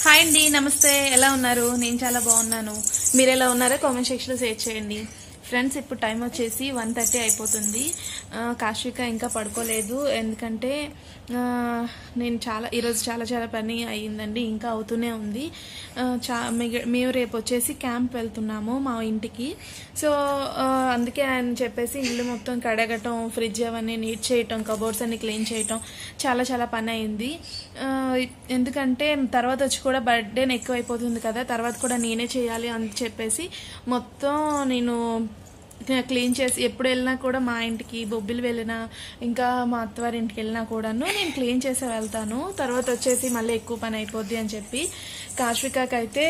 Hi అండి నమస్తే ఎలా ఉన్నారు నేను చాలా బాగున్నాను మీరు ఎలా ఉన్నారో కామెంట్ సెక్షన్లో షేర్ చేయండి ఫ్రెండ్స్ ఇప్పుడు టైం వచ్చేసి వన్ థర్టీ అయిపోతుంది ఆ, కాశిక ఇంకా పడుకోలేదు ఎందుకంటే ఆ, నేను చాలా ఈరోజు చాలా చాలా పని అయ్యిందండి ఇంకా అవుతూనే ఉంది ఆ, చా మిగ- మేము రేపు వచ్చేసి క్యాంప్ వెళ్తున్నాము మా ఇంటికి సో ఆ, అందుకే అని చెప్పేసి ఇల్లు మొత్తం కడగటం ఫ్రిడ్జ్ అవన్నీ నీట్ చేయటం కబోర్డ్స్ అన్ని క్లీన్ చేయటం చాలా చాలా పని అయింది ఆ, ఎందుకంటే తర్వాత వచ్చి కూడా బర్త్డేని ఎక్కువైపోతుంది కదా తర్వాత కూడా నేనే చేయాలి అని చెప్పేసి మొత్తం నేను క్లీన్ చేసి ఎప్పుడు వెళ్ళినా కూడా మా ఇంటికి బొబ్బిలు వెళ్ళినా ఇంకా మా అత్తవారి ఇంటికి వెళ్ళినా కూడాను నేను క్లీన్ చేసి వెళ్తాను తర్వాత వచ్చేసి మళ్ళీ ఎక్కువ పని అయిపోద్ది అని చెప్పి కాశ్వికాకి అయితే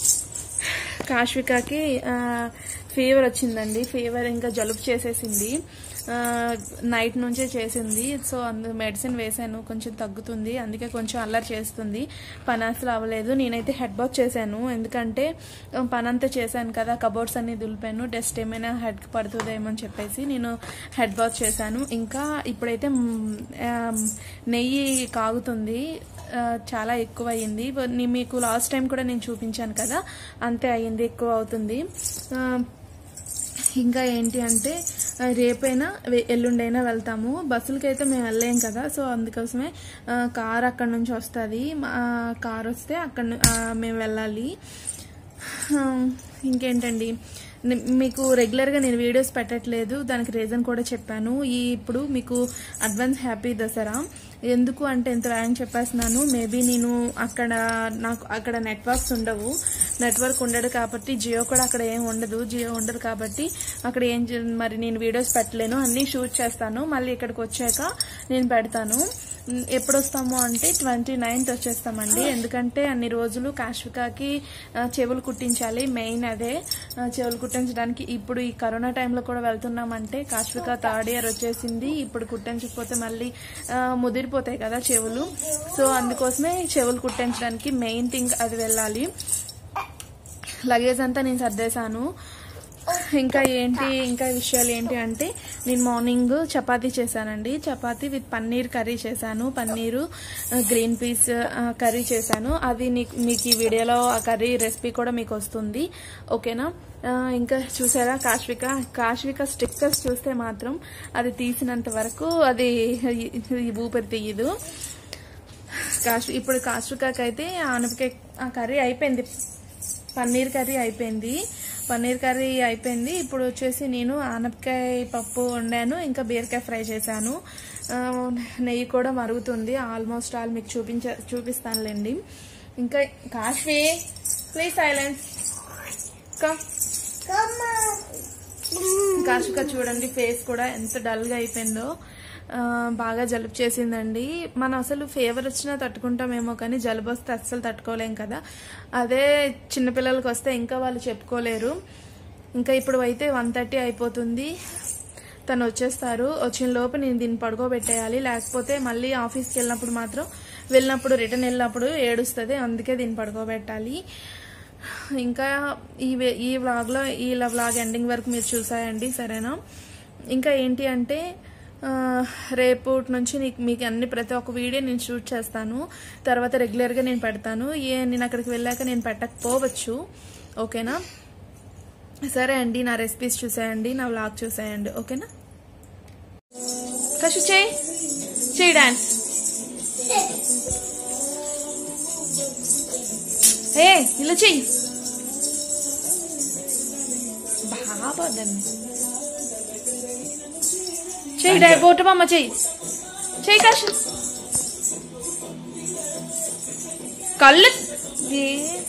కాశ్వికాకి ఫీవర్ వచ్చిందండి ఫీవర్ ఇంకా జలుబు చేసేసింది ఆ, నైట్ నుంచే చేసింది సో అందు మెడిసిన్ వేసాను కొంచెం తగ్గుతుంది అందుకే కొంచెం అల్లరి చేస్తుంది పని అసలు అవ్వలేదు నేనైతే హెడ్ బాత్ చేశాను ఎందుకంటే ఆ, పని అంతా చేశాను కదా కబోర్డ్స్ అన్ని దులిపాను డస్ట్ ఏమైనా హెడ్కి పడుతుందేమో అని చెప్పేసి నేను హెడ్ బాత్ చేశాను ఇంకా ఇప్పుడైతే మ్, ఆ, నెయ్యి కాగుతుంది ఆ, చాలా ఎక్కువ అయ్యింది నీ- మీకు లాస్ట్ టైం కూడా నేను చూపించాను కదా అంతే అయ్యింది ఎక్కువ అవుతుంది ఆ, ఇంకా ఏంటి అంటే ఆ, రేపైనా వె- ఎల్లుండైనా వెళ్తాము బస్సులకి అయితే మేము వెళ్ళలేం కదా సో అందుకోసమే ఆ, కార్ అక్కడ నుంచి వస్తుంది కార్ వస్తే అక్కడ ను- ఆ, మేము వెళ్ళాలి ఆ, ఇంకేంటండి ని- మీకు రెగ్యులర్గా నేను వీడియోస్ పెట్టట్లేదు దానికి రీజన్ కూడా చెప్పాను ఈ ఇప్పుడు మీకు అడ్వాన్స్ హ్యాపీ దసరా ఎందుకు అంటే ఎంత వేగం చెప్పేస్తున్నాను మేబీ నేను అక్కడ నాకు అక్కడ నెట్వర్క్స్ ఉండవు నెట్వర్క్ ఉండదు కాబట్టి జియో కూడా అక్కడ ఏం ఉండదు జియో ఉండదు కాబట్టి అక్కడ ఏం చే- మరి నేను వీడియోస్ పెట్టలేను అన్నీ షూట్ చేస్తాను మళ్ళీ ఇక్కడికి వచ్చాక నేను పెడతాను ఉమ్, ఎప్పుడు వస్తాము అంటే ట్వంటీ నైన్త్ వచ్చేస్తామండి ఎందుకంటే అన్ని రోజులు కాశ్వికాకి ఆ, చెవులు కుట్టించాలి మెయిన్ అదే ఆ, చెవులు కుట్టించడానికి ఇప్పుడు ఈ కరోనా టైంలో కూడా వెళ్తున్నామంటే కాశ్విక థర్డ్ ఇయర్ వచ్చేసింది ఇప్పుడు కుట్టించకపోతే మళ్ళీ ఆ, ముదిరిపోతాయి కదా చెవులు సో అందుకోసమే చెవులు కుట్టించడానికి మెయిన్ థింగ్ అది వెళ్ళాలి లగేజ్ అంతా నేను సర్దేశాను ఇంకా ఏంటి ఇంకా విషయాలు ఏంటి అంటే నేను మార్నింగ్ చపాతీ చేశానండి చపాతీ విత్ పన్నీర్ కర్రీ చేశాను పన్నీరు ఆ, గ్రీన్ పీస్ ఆ, కర్రీ చేశాను అది నీకు మీకు ఈ వీడియోలో ఆ కర్రీ రెసిపీ కూడా మీకు వస్తుంది ఓకేనా ఆ, ఇంకా చూసారా కాశ్విక కాశ్విక స్టిక్కర్స్ చూస్తే మాత్రం అది తీసినంత వరకు అది ఈ ఊపిరి తీయదు కాశ్ ఇప్పుడు కాశ్వికాకి అయితే ఆనపకాయ ఆ కర్రీ అయిపోయింది పన్నీర్ కర్రీ అయిపోయింది పన్నీర్ కర్రీ అయిపోయింది ఇప్పుడు వచ్చేసి నేను ఆనపకాయ పప్పు వండాను ఇంకా బీరకాయ ఫ్రై చేశాను ఆ, నెయ్యి కూడా మరుగుతుంది ఆల్మోస్ట్ ఆల్ మీకు చూపించ చూపిస్తానులేండి ఇంకా Kashvi please silence come Kashika చూడండి ఫేస్ కూడా ఎంత డల్ గా అయిపోయిందో ఆ, బాగా జలుబు చేసిందండి మనం అసలు ఫీవర్ వచ్చినా తట్టుకుంటామేమో కానీ జలుబు వస్తే అస్సలు తట్టుకోలేం కదా అదే చిన్నపిల్లలకి వస్తే ఇంకా వాళ్ళు చెప్పుకోలేరు ఇంకా ఇప్పుడు అయితే వన్ థర్టీ అయిపోతుంది తను వచ్చేస్తారు వచ్చిన లోపు నేను దీన్ని పడుకోబెట్టేయాలి లేకపోతే మళ్ళీ ఆఫీస్కి వెళ్ళినప్పుడు మాత్రం వెళ్ళినప్పుడు రిటర్న్ వెళ్ళినప్పుడు ఏడుస్తుంది అందుకే దీన్ని పడుకోబెట్టాలి ఇంకా ఈ వే- ఈ వ్లాగ్లో ఈ వ్లాగ్ ఎండింగ్ వరకు మీరు చూసాయండి సరేనా ఇంకా ఏంటి అంటే ఆ, రేపు నుంచి నీకు మీకు అన్ని ప్రతి ఒక్క వీడియో నేను షూట్ చేస్తాను తర్వాత రెగ్యులర్గా నేను పెడతాను ఏ నేను అక్కడికి వెళ్ళాక నేను పెట్టకపోవచ్చు ఓకేనా సరే అండి నా రెసిపీస్ చూసేయండి నా వ్లాగ్ చూసేయండి ఓకేనా కషు చేయి చేయి డాన్స్ ఏ ఇలా చెయ్యి బాబా దాన్ని చెయ్యి డా బోటమమ్మ చెయ్యి చెయ్యి కాశ కళ్ళు ఏ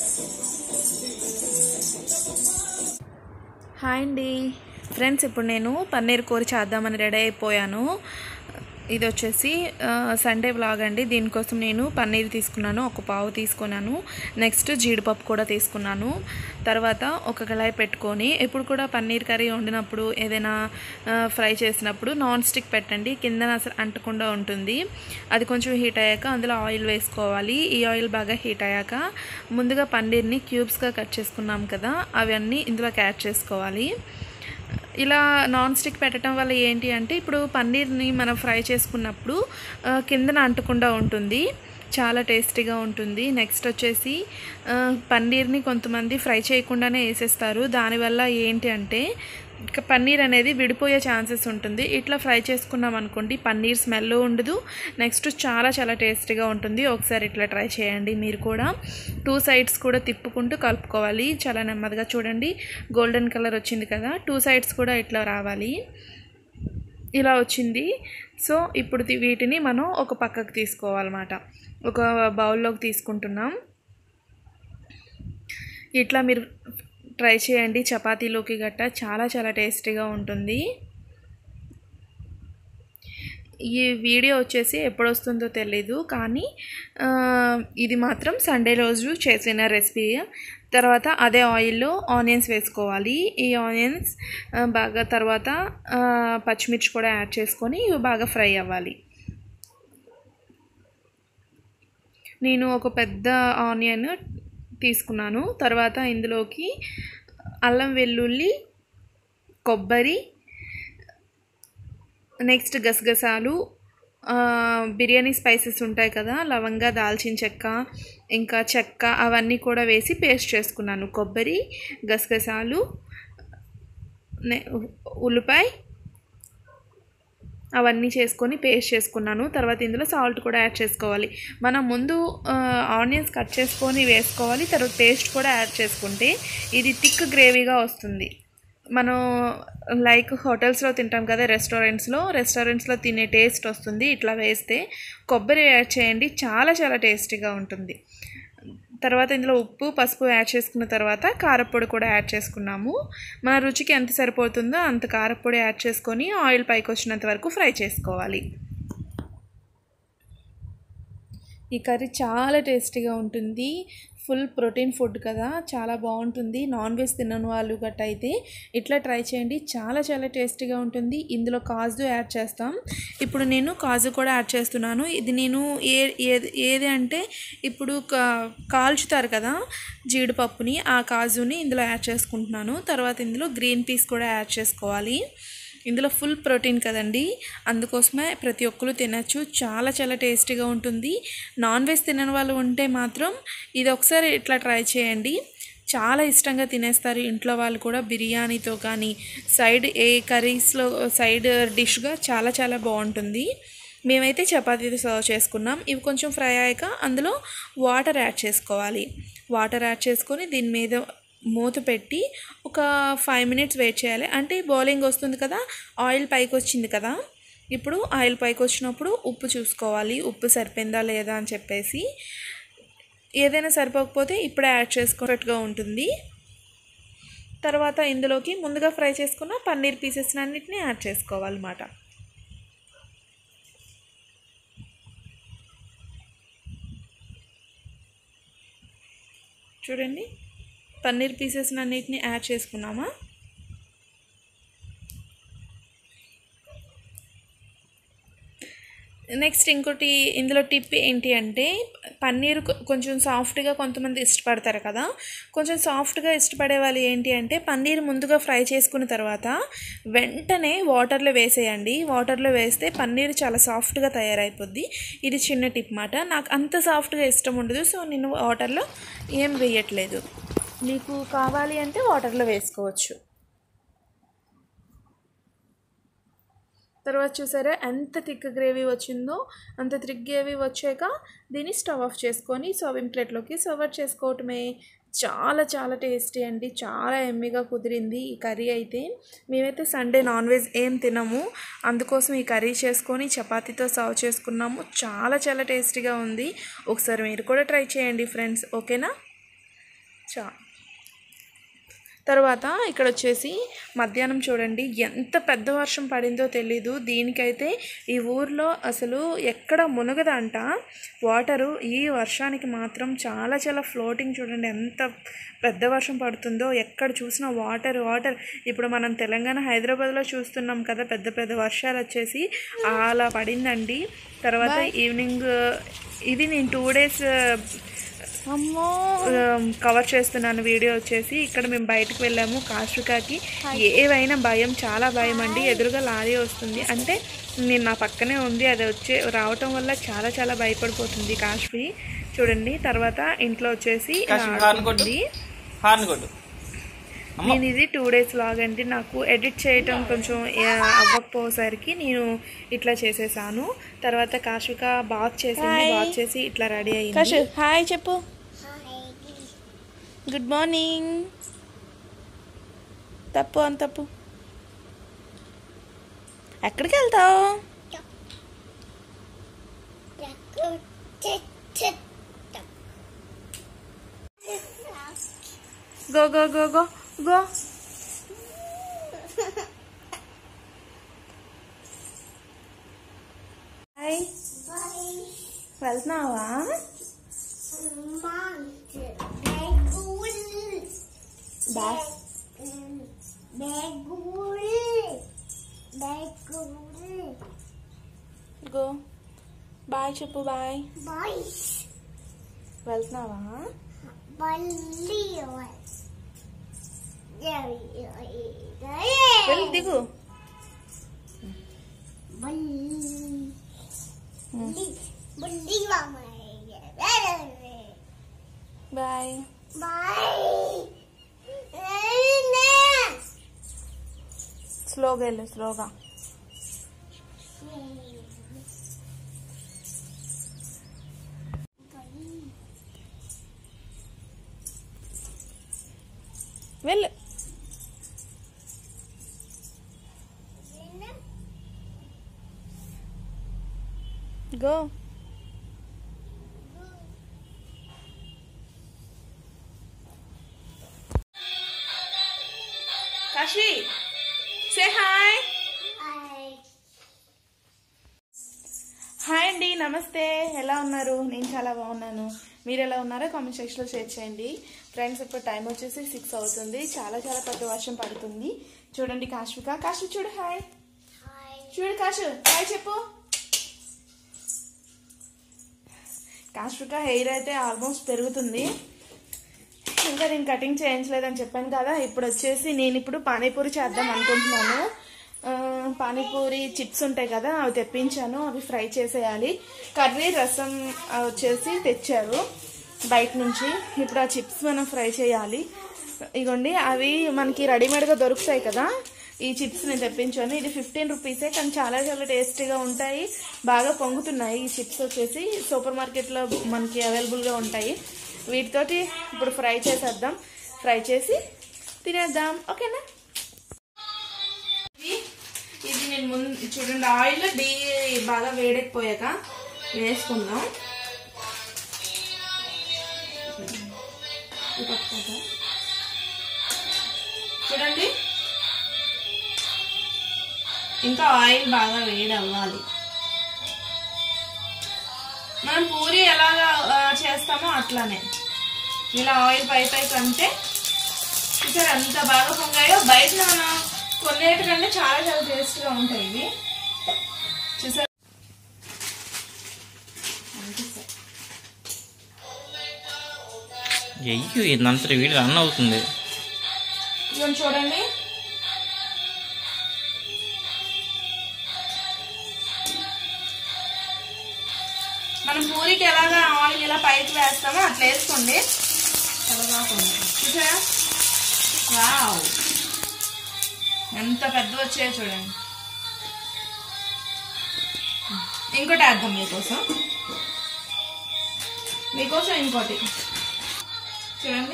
హాయ్ అండి ఫ్రెండ్స్ ఇప్పుడు నేను పన్నీర్ కూర చేద్దామని రెడీ అయిపోయాను ఇది వచ్చేసి ఆ, సండే వ్లాగ్ అండి దీనికోసం నేను పన్నీర్ తీసుకున్నాను ఒక పావు తీసుకున్నాను నెక్స్ట్ జీడిపప్పు కూడా తీసుకున్నాను తర్వాత ఒక కళాయి పెట్టుకొని ఎప్పుడు కూడా పన్నీర్ కర్రీ వండినప్పుడు ఏదైనా ఆ, ఫ్రై చేసినప్పుడు నాన్ స్టిక్ పెట్టండి కింద అసలు అంటకుండా ఉంటుంది అది కొంచెం హీట్ అయ్యాక అందులో ఆయిల్ వేసుకోవాలి ఈ ఆయిల్ బాగా హీట్ అయ్యాక ముందుగా పన్నీర్ని క్యూబ్స్గా కట్ చేసుకున్నాం కదా అవన్నీ ఇందులోకి యాడ్ చేసుకోవాలి ఇలా నాన్ స్టిక్ పెట్టడం వల్ల ఏంటి అంటే ఇప్పుడు పన్నీర్ని మనం ఫ్రై చేసుకున్నప్పుడు ఆ, కిందన అంటకుండా ఉంటుంది చాలా టేస్టీగా ఉంటుంది నెక్స్ట్ వచ్చేసి ఆ, పన్నీర్ని కొంతమంది ఫ్రై చేయకుండానే వేసేస్తారు దానివల్ల ఏంటి అంటే ఇక పన్నీర్ అనేది విడిపోయే ఛాన్సెస్ ఉంటుంది ఇట్లా ఫ్రై చేసుకున్నాం అనుకోండి పన్నీర్ స్మెల్ ఉండదు నెక్స్ట్ చాలా చాలా టేస్టీగా ఉంటుంది ఒకసారి ఇట్లా ట్రై చేయండి మీరు కూడా టూ సైడ్స్ కూడా తిప్పుకుంటూ కలుపుకోవాలి చాలా నెమ్మదిగా చూడండి గోల్డెన్ కలర్ వచ్చింది కదా టూ సైడ్స్ కూడా ఇట్లా రావాలి ఇలా వచ్చింది సో ఇప్పుడు ది- వీటిని మనం ఒక పక్కకు తీసుకోవాలన్నమాట ఒక బౌల్లోకి తీసుకుంటున్నాం ఇట్లా మీరు ట్రై చేయండి చపాతీలోకి గట్ట చాలా చాలా టేస్టీగా ఉంటుంది ఈ వీడియో వచ్చేసి ఎప్పుడు వస్తుందో తెలీదు కానీ ఆ, ఇది మాత్రం సండే రోజు చేసిన రెసిపీ తర్వాత అదే ఆయిల్లో ఆనియన్స్ వేసుకోవాలి ఈ ఆనియన్స్ ఆ, బాగా తర్వాత ఆ, పచ్చిమిర్చి కూడా యాడ్ చేసుకొని ఇవి బాగా ఫ్రై అవ్వాలి నేను ఒక పెద్ద ఆనియన్ తీసుకున్నాను తర్వాత ఇందులోకి అల్లం వెల్లుల్లి కొబ్బరి నెక్స్ట్ గసగసాలు ఆ, బిర్యానీ స్పైసెస్ ఉంటాయి కదా లవంగా దాల్చిన చెక్క ఇంకా చెక్క అవన్నీ కూడా వేసి పేస్ట్ చేసుకున్నాను కొబ్బరి గసగసాలు నె- ఉల్లిపాయ అవన్నీ చేసుకొని పేస్ట్ చేసుకున్నాను తర్వాత ఇందులో సాల్ట్ కూడా యాడ్ చేసుకోవాలి మనం ముందు ఆనియన్స్ కట్ చేసుకొని వేసుకోవాలి తర్వాత పేస్ట్ కూడా యాడ్ చేసుకుంటే ఇది థిక్ గ్రేవీగా వస్తుంది మనం లైక్ హోటల్స్లో తింటాం కదా రెస్టారెంట్స్లో రెస్టారెంట్స్లో తినే టేస్ట్ వస్తుంది ఇట్లా వేస్తే కొబ్బరి యాడ్ చేయండి చాలా చాలా టేస్టీగా ఉంటుంది తర్వాత ఇందులో ఉప్పు పసుపు యాడ్ చేసుకున్న తర్వాత కారప్పొడి కూడా యాడ్ చేసుకున్నాము మన రుచికి ఎంత సరిపోతుందో అంత కారప్పొడి యాడ్ చేసుకొని ఆయిల్ పైకి వచ్చినంత వరకు ఫ్రై చేసుకోవాలి ఈ కర్రీ చాలా టేస్టీగా ఉంటుంది ఫుల్ ప్రోటీన్ ఫుడ్ కదా చాలా బాగుంటుంది నాన్ వెజ్ తినని వాళ్ళు గట్ట అయితే ఇట్లా ట్రై చేయండి చాలా చాలా టేస్టీగా ఉంటుంది ఇందులో కాజు యాడ్ చేస్తాం ఇప్పుడు నేను కాజు కూడా యాడ్ చేస్తున్నాను ఇది నేను ఏ ఏది ఏది అంటే ఇప్పుడు కా- కాల్చుతారు కదా జీడిపప్పుని ఆ కాజుని ఇందులో యాడ్ చేసుకుంటున్నాను తర్వాత ఇందులో గ్రీన్ పీస్ కూడా యాడ్ చేసుకోవాలి ఇందులో ఫుల్ ప్రోటీన్ కదండి అందుకోసమే ప్రతి ఒక్కరు తినచ్చు చాలా చాలా టేస్టీగా ఉంటుంది నాన్ వెజ్ తినని వాళ్ళు ఉంటే మాత్రం ఇది ఒకసారి ఇట్లా ట్రై చేయండి చాలా ఇష్టంగా తినేస్తారు ఇంట్లో వాళ్ళు కూడా బిర్యానీతో కానీ సైడ్ ఏ కర్రీస్లో సైడ్ డిష్గా చాలా చాలా బాగుంటుంది మేమైతే చపాతీతో సర్వ్ చేసుకున్నాం ఇవి కొంచెం ఫ్రై అయ్యాక అందులో వాటర్ యాడ్ చేసుకోవాలి వాటర్ యాడ్ చేసుకొని దీని మీద మూత పెట్టి ఒక ఫైవ్ మినిట్స్ వెయిట్ చేయాలి అంటే బౌలింగ్ వస్తుంది కదా ఆయిల్ పైకి వచ్చింది కదా ఇప్పుడు ఆయిల్ పైకి వచ్చినప్పుడు ఉప్పు చూసుకోవాలి ఉప్పు సరిపోయిందా లేదా అని చెప్పేసి ఏదైనా సరిపోకపోతే ఇప్పుడే యాడ్ చేసుకోవట్టుగా ఉంటుంది తర్వాత ఇందులోకి ముందుగా ఫ్రై చేసుకున్న పన్నీర్ పీసెస్ అన్నిటిని యాడ్ చేసుకోవాలన్నమాట చూడండి పన్నీర్ పీసెస్ అన్నిటిని యాడ్ చేసుకున్నామా నెక్స్ట్ ఇంకోటి ఇందులో టిప్ ఏంటి అంటే పన్నీర్ కొ- కొంచెం సాఫ్ట్గా కొంతమంది ఇష్టపడతారు కదా కొంచెం సాఫ్ట్గా ఇష్టపడే వాళ్ళు ఏంటి అంటే పన్నీర్ ముందుగా ఫ్రై చేసుకున్న తర్వాత వెంటనే వాటర్లో వేసేయండి వాటర్లో వేస్తే పన్నీర్ చాలా సాఫ్ట్గా తయారైపోద్ది ఇది చిన్న టిప్ మాట నాకు అంత సాఫ్ట్గా ఇష్టం ఉండదు సో నేను వాటర్లో ఏం వేయట్లేదు మీకు కావాలి అంటే వాటర్లో వేసుకోవచ్చు తర్వాత చూసారా ఎంత థిక్ గ్రేవీ వచ్చిందో అంత థిక్ గ్రేవీ వచ్చాక దీన్ని స్టవ్ ఆఫ్ చేసుకొని సర్వింగ్ ప్లేట్లోకి సర్వ్ చేసుకోవటమే చాలా చాలా టేస్టీ అండి చాలా ఎమ్మిగా కుదిరింది ఈ కర్రీ అయితే మేమైతే సండే నాన్ వెజ్ ఏం తినము అందుకోసం ఈ కర్రీ చేసుకొని చపాతీతో సర్వ్ చేసుకున్నాము చాలా చాలా టేస్టీగా ఉంది ఒకసారి మీరు కూడా ట్రై చేయండి ఫ్రెండ్స్ ఓకేనా చా తర్వాత ఇక్కడ వచ్చేసి మధ్యాహ్నం చూడండి ఎంత పెద్ద వర్షం పడిందో తెలీదు దీనికైతే ఈ ఊర్లో అసలు ఎక్కడ మునగదంట వాటరు ఈ వర్షానికి మాత్రం చాలా చాలా ఫ్లోటింగ్ చూడండి ఎంత పెద్ద వర్షం పడుతుందో ఎక్కడ చూసినా వాటర్ వాటర్ ఇప్పుడు మనం తెలంగాణ హైదరాబాద్లో చూస్తున్నాం కదా పెద్ద పెద్ద వర్షాలు వచ్చేసి అలా పడిందండి తర్వాత ఈవినింగ్ ఇది నేను టూ డేస్ అమ్మో కవర్ చేస్తున్నాను వీడియో వచ్చేసి ఇక్కడ మేము బయటకు వెళ్ళాము కాశికాకి ఏవైనా భయం చాలా భయం అండి ఎదురుగా లారీ వస్తుంది అంటే నేను నా పక్కనే ఉంది అది వచ్చే రావటం వల్ల చాలా చాలా భయపడిపోతుంది కాశ్వి చూడండి తర్వాత ఇంట్లో వచ్చేసి ఇలా కాశీ హార్న్ కొట్టు ఆడుకుంటుంది. హార్న్ కొట్టు అమ్మ నేను ఇది టూ డేస్ లాగ్ అండి నాకు ఎడిట్ చేయటం కొంచెం ఆ, అవ్వకపోయేసరికి నేను ఇట్లా చేసేసాను తర్వాత కాశ్విక బాత్ చేసింది Hi. బాత్ చేసి ఇట్లా రెడీ అయ్యింది కాశు హాయ్ చెప్పు గుడ్ మార్నింగ్ తప్పు అని తప్పు ఎక్కడికి వెళ్తావు go go go go go hi వెళ్తున్నావా బాయ్ గో బాయ్ చెప్పు బాయ్ వెళ్తున్నావా వెళ్ళి దిగు బాయ్ స్లోగా వెళ్ళు స్లోగా వెళ్ళు go Kashi say hi hi అండి నమస్తే ఎలా ఉన్నారు నేను చాలా బాగున్నాను మీరు ఎలా ఉన్నారో కామెంట్ సెక్షన్లో షేర్ చేయండి ఫ్రెండ్స్ ఇప్పుడు టైం వచ్చేసి సిక్స్ అవుతుంది చాలా చాలా పెద్ద వర్షం పడుతుంది చూడండి కాశ్విక కాశు చూడు హాయ్ చూడు కాశు హాయ్ చెప్పు కాశ్విక హెయిర్ అయితే ఆల్మోస్ట్ పెరుగుతుంది ఇంకా నేను కటింగ్ చేయించలేదని చెప్పాను కదా ఇప్పుడు వచ్చేసి నేను ఇప్పుడు పానీపూరి చేద్దాం అనుకుంటున్నాను ఆ, పానీపూరి చిప్స్ ఉంటాయి కదా అవి తెప్పించాను అవి ఫ్రై చేసేయాలి కర్రీ రసం ఆ, వచ్చేసి తెచ్చారు బయట నుంచి ఇప్పుడు ఆ చిప్స్ మనం ఫ్రై చేయాలి ఇగోండి అవి మనకి రెడీమేడ్గా దొరుకుతాయి కదా ఈ చిప్స్ నేను తెప్పించాను ఇది ఫిఫ్టీన్ రూపీసే కానీ చాలా చాలా టేస్టీగా ఉంటాయి బాగా పొంగుతున్నాయి ఈ చిప్స్ వచ్చేసి సూపర్ మార్కెట్లో మనకి అవైలబుల్గా ఉంటాయి వీటితోటి ఇప్పుడు ఫ్రై చేసేద్దాం ఫ్రై చేసి తినేద్దాం ఓకేనా ఇది ఇది నేను ముందు చూడండి ఆయిల్ డీ బాగా వేడెక్కిపోయాక వేసుకుందాం ఇది పట్టుకుంటా. చూడండి ఇంకా ఆయిల్ బాగా వేడి అవ్వాలి మనం పూరి ఎలాగా ఆ, చేస్తామో అట్లానే ఇలా ఆయిల్ పై పై కంటే చూసారు ఎంత బాగా పొంగాయో బయట మనం కొన్నేటికంటే చాలా చాలా టేస్ట్గా ఉంటాయి ఇవి చూసారు అయ్యో ఇదంతా వీడు రన్ అవుతుంది ఇవన్నీ చూడండి మనం పూరికి ఎలాగా ఆయిల్ ఇలా పైకి వేస్తామో అట్లా వేసుకోండి చాలా బాగుంది చూసారా వావ్ ఎంత పెద్ద వచ్చాయో చూడండి ఇంకోటి వేద్దాం మీకోసం మీకోసం ఇంకోటి చూడండి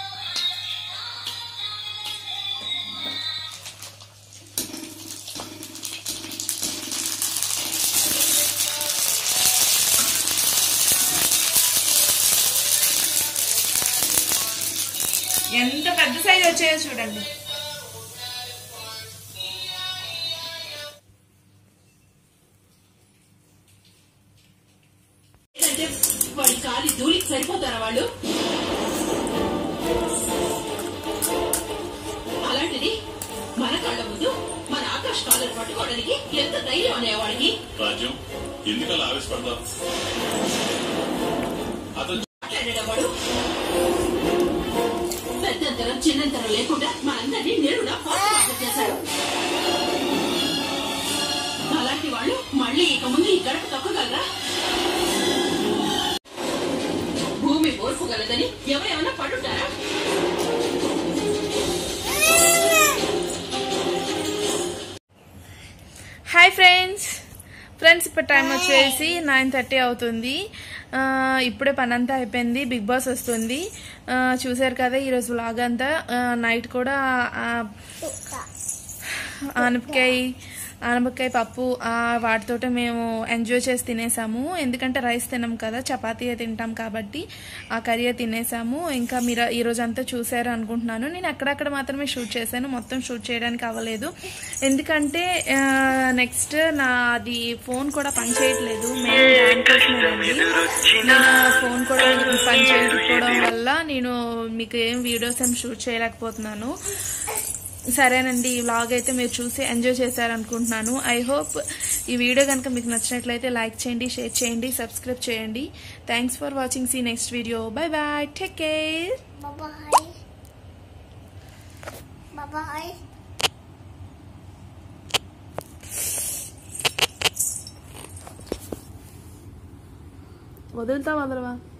ఎంత పెద్ద సైజ్ వచ్చాయో చూడండి అంటే వాడి కాలి ధూళికి సరిపోతారా వాళ్ళు అలాంటిది మన కళ్ళ ముందు మన ఆకాశ్ కాలర్ పట్టుకోవడానికి ఎంత ధైర్యం అనేవాడికి రాజ్యం ఎందుకలా ఆవేశపడతావు అతను మాట్లాడాడు వాడు పెద్దంతరం చిన్నంతరం లేకుండా మనందరినీ నిరుడా పోస్టుమార్టం చేశాడు అలాంటి వాళ్ళు మళ్ళీ ఇక ముందు ఈ గడప తొక్కగలరా భూమి ఓర్పు గలదని ఎవరేమన్నా పడుంటారా హాయ్ ఫ్రెండ్స్ ఫ్రెండ్స్ ఇప్పుడు టైం వచ్చేసి నైన్ థర్టీ అవుతుంది ఆ, ఇప్పుడే పని అంతా అయిపోయింది బిగ్ బాస్ వస్తుంది ఆ, చూశారు కదా ఈరోజు వ్లాగ్ అంతా ఆ, నైట్ కూడా ఆ, ఆనపకాయ ఆనపకాయ పప్పు ఆ, వాటితోటే మేము ఎంజాయ్ చేసి తినేసాము ఎందుకంటే రైస్ తినాం కదా చపాతీ తింటాం కాబట్టి ఆ కర్రీ తినేసాము ఇంకా మీరు ఈ రోజు అంతా చూసారు అనుకుంటున్నాను నేను అక్కడక్కడ మాత్రమే షూట్ చేశాను మొత్తం షూట్ చేయడానికి అవ్వలేదు ఎందుకంటే నెక్స్ట్ నాది ఫోన్ కూడా పనిచేయట్లేదు మేము దానికోసమేనండి నేను ఫోన్ కూడా పని చేయకపోవడం వల్ల నేను మీకు ఏం వీడియోస్ ఏం షూట్ చేయలేకపోతున్నాను సరేనండి ఈ వ్లాగ్ అయితే మీరు చూసి ఎంజాయ్ చేశారనుకుంటున్నాను ఐ హోప్ ఈ వీడియో కనుక మీకు నచ్చినట్లయితే లైక్ చేయండి షేర్ చేయండి సబ్స్క్రైబ్ చేయండి thanks for watching see next video bye bye take care Bye-bye. Bye-bye. వదులుతా వదలవా